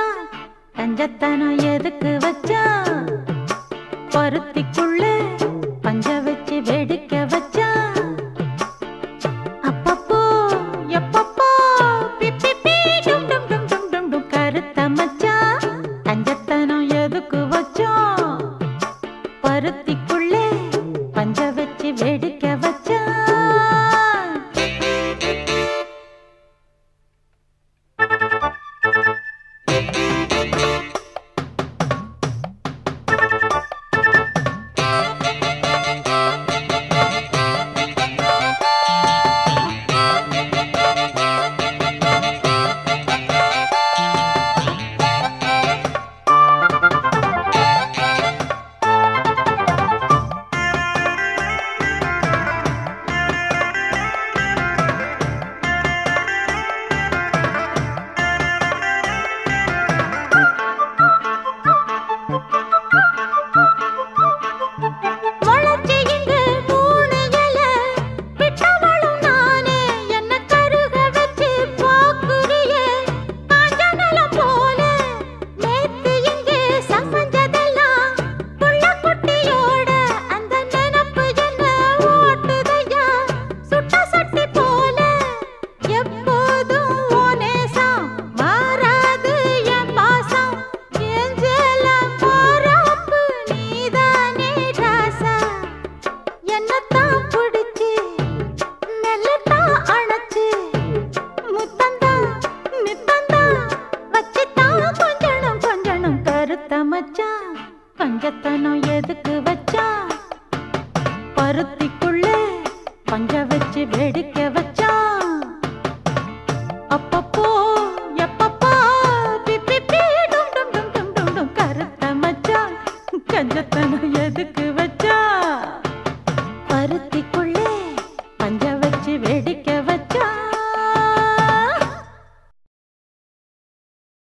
கஞ்சத்தனம் எதுக்கு வச்சா பருத்திக்குள்ள பஞ்ச வச்சு வெடிக்க வச்சா அப்பப்போ எப்பப்போ பிப்பி பீ டும் டும் டும் டும் டும் டும் கருத்த மச்சான் கஞ்சத்தனம் எதுக்கு வச்சோம் பருத்திக்குள்ளே பஞ்ச வச்சு வெடிக்க வச்சா முளைச்சு இங்கு மூணு இலை, விட்டவளும் நானே, என்னை கருக வச்சு பார்க்குறியே, காஞ்ச நிலம் போல. நேத்து இங்கு சமைஞ்சதெல்லாம் புள்ள குட்டியோட, அந்த நினப்பு என்ன ஓட்டுதையா, சுட்ட சட்டி போல. எப்போதும் உன் நேசம் மாறாது என் பாசம். என் செல்லம் போறாப்பு நீதானே ராசா. என்னத்தான் பிடிச்சு, மெல்லத்தான் அணைச்சு, முத்தந்தான், நித்தந்தான் வச்சுத்தான் கொஞ்சணும் கொஞ்சணும் கருத்த மச்சான். பஞ்சத்தனம் எதுக்கு வச்சான் பருத்திக்குள்ளே பஞ்ச வச்சு வெடிக்க வச்சான் அப்பப்போ எப்பப்போ பிப்பி பீ டும் டும் டும் டும் டும் டும் கருத்த மச்சான் கஞ்சத்தனம் எதுக்கு